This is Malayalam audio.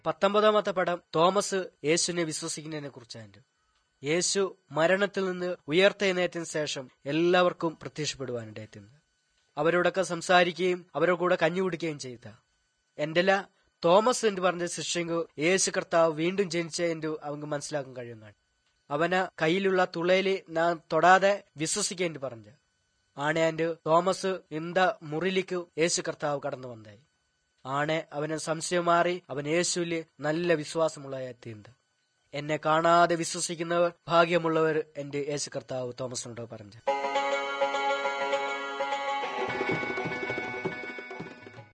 പത്തൊമ്പതാമത്തെ പടം തോമസ് യേശുവിനെ വിശ്വസിക്കുന്നതിനെ കുറിച്ചാണ് യേശു മരണത്തിൽ നിന്ന് ഉയർത്തെഴുന്നേറ്റതിന് ശേഷം എല്ലാവർക്കും പ്രത്യക്ഷപ്പെടുവാനിടയെത്തുന്നത് അവരോടൊക്കെ സംസാരിക്കുകയും അവരുടെ കൂടെ കഞ്ഞി കുടിക്കുകയും ചെയ്ത എന്റെല തോമസ് എന്ന് പറഞ്ഞ ശിഷ്യങ്കു യേശു കർത്താവ് വീണ്ടും ജനിച്ച എന്ന് അവങ്ക് മനസ്സിലാക്കാൻ കഴിയുന്നതാണ് അവന കയ്യിലുള്ള തുളയില് നാം തൊടാതെ വിശ്വസിക്കേണ്ടി പറഞ്ഞു ആണയാൻഡ് തോമസ് ഇന്ത മുറിലിക്ക് യേശു കർത്താവ് കടന്നു വന്നായി ആണെ അവന് സംശയം മാറി അവൻ യേശുവില് നല്ല വിശ്വാസമുള്ള എത്തിയത് എന്നെ കാണാതെ വിശ്വസിക്കുന്നവർ ഭാഗ്യമുള്ളവർ എന്റെ യേശു കർത്താവ് തോമസിനോട് പറഞ്ഞു